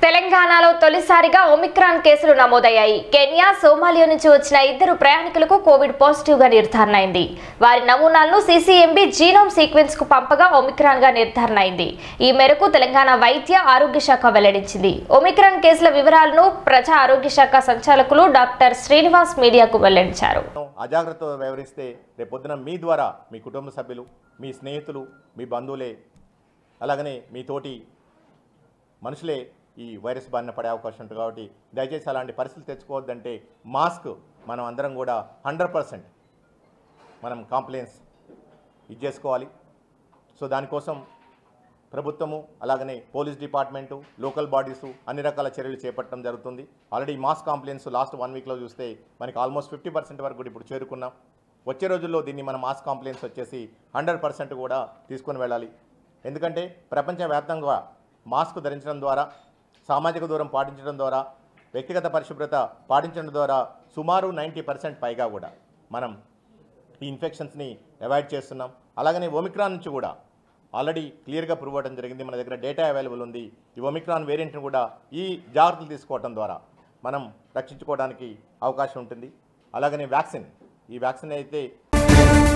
తెలంగాణలో తొలిసారిగా ఒమిక్రాన్ కేసులు నమోదయ్యాయి కెన్యా సోమాలియా నుంచి వచ్చిన ఇద్దరు ప్రయాణికులకు కోవిడ్ పాజిటివ్ గా నిర్ధారణ అయింది వారి నమూనాలను సీసీఎంబీ జీనోమ్ సీక్వెన్స్ కు పంపగా ఒమిక్రాన్ గా నిర్ధారణ అయింది ఈ మేరకు తెలంగాణ వైద్య ఆరోగ్య శాఖ వెల్లడించింది ఒమిక్రాన్ కేసుల వివరాలను ప్రజా ఆరోగ్య శాఖ సంచాలకులు డాక్టర్ శ్రీనివాస్ మీడియాకు వెల్లడించారు అజాగ్రత్త వ్యవహరిస్తే రేపొద్దున మీ ద్వారా మీ కుటుంబ సభ్యులు మీ స్నేహితులు మీ బంధువులే అలాగనే మీ తోటి మనుషులే ఈ వైరస్ బారిన పడే అవకాశం ఉంటుంది కాబట్టి దయచేసి అలాంటి పరిస్థితులు తెచ్చుకోవద్దంటే మాస్క్ మనం అందరం కూడా హండ్రెడ్ పర్సెంట్ మనం కాంప్లైన్స్ ఇచ్చేసుకోవాలి సో దానికోసం ప్రభుత్వము అలాగనే పోలీస్ డిపార్ట్మెంటు లోకల్ బాడీసు అన్ని రకాల చర్యలు చేపట్టడం జరుగుతుంది already mass compliance last one వీక్లో చూస్తే మనకి ఆల్మోస్ట్ ఫిఫ్టీ పర్సెంట్ వరకు కూడా ఇప్పుడు చేరుకున్నాం వచ్చే రోజుల్లో దీన్ని మన మాస్ కాంప్లైన్స్ వచ్చేసి హండ్రెడ్ పర్సెంట్ కూడా తీసుకొని వెళ్ళాలి ఎందుకంటే ప్రపంచవ్యాప్తంగా మాస్క్ ధరించడం ద్వారా సామాజిక దూరం పాటించడం ద్వారా వ్యక్తిగత పరిశుభ్రత పాటించడం ద్వారా సుమారు నైంటీ పర్సెంట్ పైగా కూడా మనం ఈ ఇన్ఫెక్షన్స్ని అవాయిడ్ చేస్తున్నాం అలాగనే ఒమిక్రాన్ నుంచి కూడా ఆల్రెడీ క్లియర్గా ప్రూవ్ అవ్వడం జరిగింది మన దగ్గర డేటా అవైలబుల్ ఉంది ఈ ఒమిక్రాన్ వేరియంట్ని కూడా ఈ జాగ్రత్తలు తీసుకోవడం ద్వారా మనం రక్షించుకోవడానికి అవకాశం ఉంటుంది అలాగనే వ్యాక్సిన్ ఈ వ్యాక్సిన్ అయితే